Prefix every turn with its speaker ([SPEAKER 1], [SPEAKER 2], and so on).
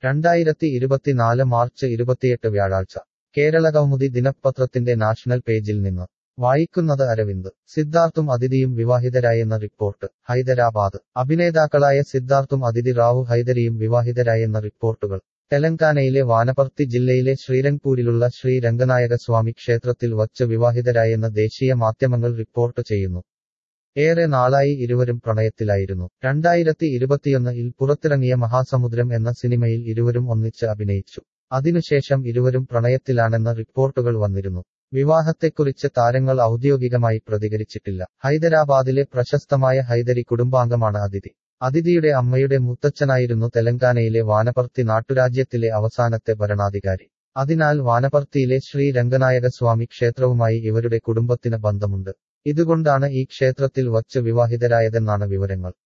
[SPEAKER 1] രണ്ടായിരത്തി ഇരുപത്തിനാല് മാർച്ച് ഇരുപത്തിയെട്ട് വ്യാഴാഴ്ച കേരള കൗമുദി ദിനപത്രത്തിന്റെ നാഷണൽ പേജിൽ നിന്ന് വായിക്കുന്നത് അരവിന്ദ് സിദ്ധാർത്ഥും അതിഥിയും വിവാഹിതരായെന്ന റിപ്പോർട്ട് ഹൈദരാബാദ് അഭിനേതാക്കളായ സിദ്ധാർത്ഥും അതിഥി റാവു ഹൈദരിയും വിവാഹിതരായെന്ന റിപ്പോർട്ടുകൾ തെലങ്കാനയിലെ വാനപർത്തി ജില്ലയിലെ ശ്രീരംഗ്പൂരിലുള്ള ശ്രീ രംഗനായക സ്വാമി ക്ഷേത്രത്തിൽ വച്ച് വിവാഹിതരായെന്ന് ദേശീയ മാധ്യമങ്ങൾ റിപ്പോർട്ട് ചെയ്യുന്നു ഏറെ നാളായി ഇരുവരും പ്രണയത്തിലായിരുന്നു രണ്ടായിരത്തി ഇരുപത്തിയൊന്നിൽ പുറത്തിറങ്ങിയ മഹാസമുദ്രം എന്ന സിനിമയിൽ ഇരുവരും ഒന്നിച്ച് അഭിനയിച്ചു അതിനുശേഷം ഇരുവരും പ്രണയത്തിലാണെന്ന റിപ്പോർട്ടുകൾ വന്നിരുന്നു വിവാഹത്തെക്കുറിച്ച് താരങ്ങൾ ഔദ്യോഗികമായി പ്രതികരിച്ചിട്ടില്ല ഹൈദരാബാദിലെ പ്രശസ്തമായ ഹൈദരി കുടുംബാംഗമാണ് അതിഥി അതിഥിയുടെ അമ്മയുടെ മുത്തച്ഛനായിരുന്നു തെലങ്കാനയിലെ വാനപർത്തി നാട്ടുരാജ്യത്തിലെ അവസാനത്തെ ഭരണാധികാരി അതിനാൽ വാനപർത്തിയിലെ ശ്രീ രംഗനായക സ്വാമി ക്ഷേത്രവുമായി ഇവരുടെ കുടുംബത്തിന് ബന്ധമുണ്ട് ഇതുകൊണ്ടാണ് ഈ ക്ഷേത്രത്തിൽ വച്ച് വിവാഹിതരായതെന്നാണ് വിവരങ്ങൾ